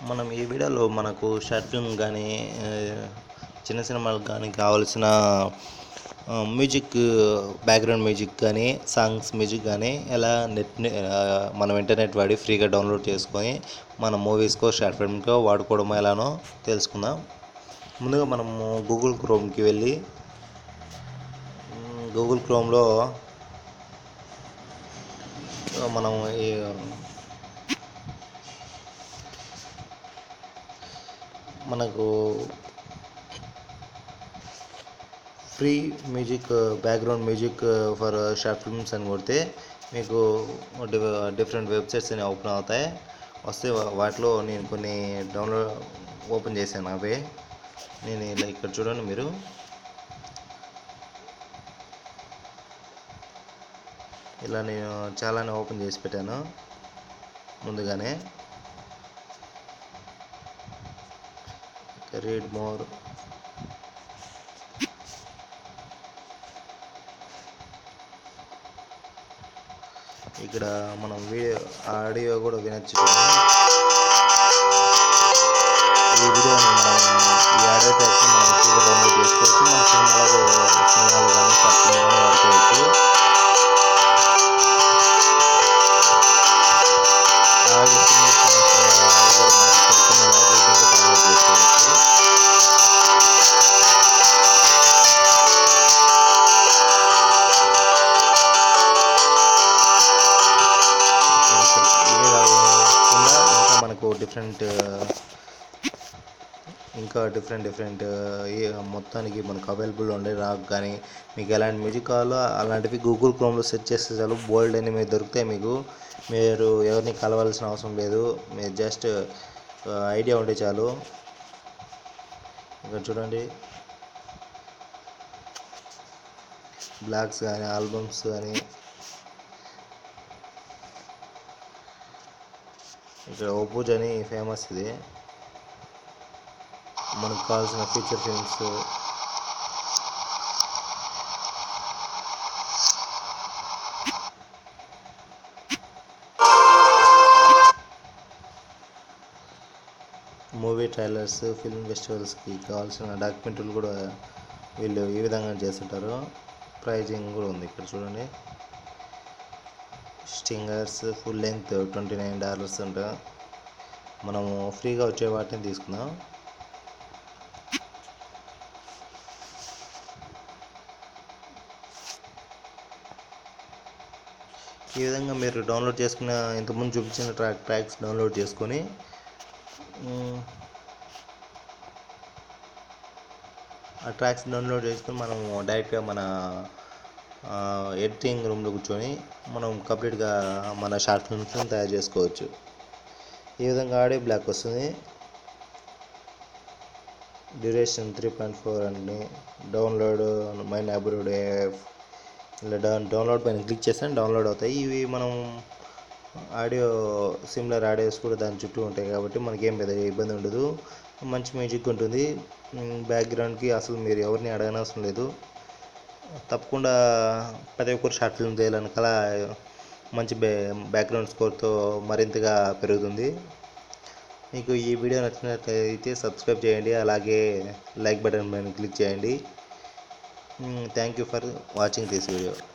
మనం ఈ వీడియోలో మనకు షార్ట్ ఫిల్మ్ కానీ చిన్న సినిమాలకు కానీ కావాల్సిన ఆ, మ్యూజిక్ బ్యాక్గ్రౌండ్ మ్యూజిక్ కానీ సాంగ్స్ మ్యూజిక్ కానీ ఎలా నెట్ మనం ఇంటర్నెట్ వాడి ఫ్రీగా డౌన్లోడ్ చేసుకొని మన మూవీస్కో షార్ట్ ఫిల్మ్కో వాడుకోవడం ఎలానో తెలుసుకుందాం ముందుగా మనము గూగుల్ క్రోమ్కి వెళ్ళి మ్, గూగుల్ క్రోమ్లో మనం ఈ మనకు free music background music for short films అని కొడితే మీకు డిఫరెంట్ వెబ్సైట్స్ అని ఓపెన్ అవుతాయి వస్తే వా- వాటిలో నేను కొన్ని డౌన్లోడ్ ఓపెన్ చేశాను అవే నేను ఇలా ఇక్కడ చూడండి మీరు ఇలా నేను చాలానే ఓపెన్ చేసి పెట్టాను ముందుగానే రీడ్ మోర్ ఇక్కడ మనం వీడియో ఆడియో కూడా వినొచ్చు ఈ వీడియోని మనం ఈ ఆడియో ట్యాక్స్ మనం ఫ్రీగా డౌన్లోడ్ చేసుకోవచ్చు మన సినిమాలో సినిమాలు కానీ షార్ట్ ఫిల్మ్ కానీ వాడుకోవచ్చు అలాగే చిన్న చిన్న సినిమాలు కూడా మనం చెప్తున్నాము వీటిని డౌన్లోడ్ చేసుకోవచ్చు ఇవే కాకుండా ఇంకా మనకు డిఫరెంట్ ఇంకా డిఫరెంట్ డిఫరెంట్ మొత్తానికి మనకు అవైలబుల్ ఉండే రాక్ కానీ మీకు ఎలాంటి మ్యూజిక్ కావాలో అలాంటివి గూగుల్ క్రోమ్లో సెర్చ్ చేస్తే చాలు బోల్డ్ అని మీరు దొరుకుతాయి మీకు మీరు ఎవరిని కలవాల్సిన అవసరం లేదు మీరు జస్ట్ ఐడియా ఉంటే చాలు ఇక్కడ చూడండి బ్లాగ్స్ కానీ ఆల్బమ్స్ కానీ ఇక్కడ ఓపూజ్ అని ఫేమస్ ఇది మనకు కావాల్సిన feature films movie trailers film ఫెస్టివల్స్కి కావాల్సిన డాక్యుమెంటరీలు కూడా వీళ్ళు ఈ విధంగా చేస్తుంటారు ప్రైజింగ్ కూడా ఉంది ఇక్కడ చూడండి stingers full length twenty nine dollars అంట మనము ఫ్రీగా వచ్చే వాటిని తీసుకుందాం ఈ విధంగా మీరు డౌన్లోడ్ చేసుకున్న ఇంతకుముందు చూపించిన ట్రాక్ ట్రాక్స్ డౌన్లోడ్ చేసుకొని మ్, ఆ ట్రాక్స్ డౌన్లోడ్ చేసుకొని మనం డైరెక్ట్గా మన ఎడిటింగ్ రూమ్లో కూర్చొని మనం కంప్లీట్గా మన షార్ట్ ఫిల్మ్స్ని తయారు చేసుకోవచ్చు ఈ విధంగా ఆడియో బ్లాక్ వస్తుంది డ్యూరేషన్ త్రీ పాయింట్ ఫోర్ అండి డౌన్లోడ్ మైన్ అబ్రూడ్ ఇలా డౌన్ డౌన్లోడ్ పైన క్లిక్ చేస్తే డౌన్లోడ్ అవుతాయి ఇవి మనం ఆడియో సిమిలర్ ఆడియోస్ కూడా దాని చుట్టూ ఉంటాయి కాబట్టి మనకేం పెద్ద ఇబ్బంది ఉండదు మంచి మ్యూజిక్ ఉంటుంది బ్యాక్గ్రౌండ్కి అసలు మీరు ఎవరిని అడగనవసరం లేదు తప్పకుండా ప్రతి ఒక్కరు షార్ట్ ఫిల్మ్ చేయాలని కల మంచి బ్యా బ్యాక్గ్రౌండ్ స్కోర్తో మరింతగా పెరుగుతుంది మీకు ఈ వీడియో నచ్చినట్లయితే సబ్స్క్రైబ్ చేయండి అలాగే లైక్ బటన్ పైన క్లిక్ చేయండి thank you for watching this video